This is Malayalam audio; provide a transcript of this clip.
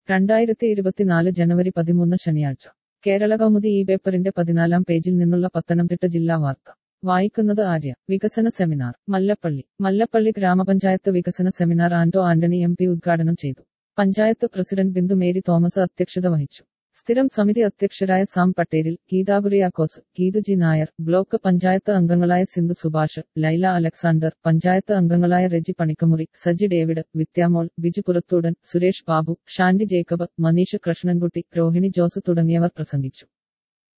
രണ്ടായിരത്തി ഇരുപത്തിനാല് ജനുവരി പതിമൂന്ന് ശനിയാഴ്ച കേരള കൗമുദി ഈ പേപ്പറിന്റെ പതിനാലാം പേജിൽ നിന്നുള്ള പത്തനംതിട്ട ജില്ലാ വാർത്ത വായിക്കുന്നത് ആര്യ വികസന സെമിനാർ മല്ലപ്പള്ളി മല്ലപ്പള്ളി ഗ്രാമപഞ്ചായത്ത് വികസന സെമിനാർ ആന്റോ ആന്റണി എം പി ഉദ്ഘാടനം ചെയ്തു പഞ്ചായത്ത് പ്രസിഡന്റ് ബിന്ദു മേരി തോമസ് അധ്യക്ഷത വഹിച്ചു സ്ഥിരം സമിതി അധ്യക്ഷരായ സാം പട്ടേലിൽ ഗീതാ കുറിയാക്കോസ് ഗീതുജി നായർ ബ്ലോക്ക് പഞ്ചായത്ത് അംഗങ്ങളായ സിന്ധു സുഭാഷ് ലൈല അലക്സാണ്ടർ പഞ്ചായത്ത് അംഗങ്ങളായ റെജി പണിക്കമുറി സജി ഡേവിഡ് വിദ്യാമോൾ ബിജു പുറത്തൂടൻ സുരേഷ് ബാബു ഷാൻഡി ജേക്കബ് മനീഷ് കൃഷ്ണൻകുട്ടി രോഹിണി ജോസ് തുടങ്ങിയവർ പ്രസംഗിച്ചു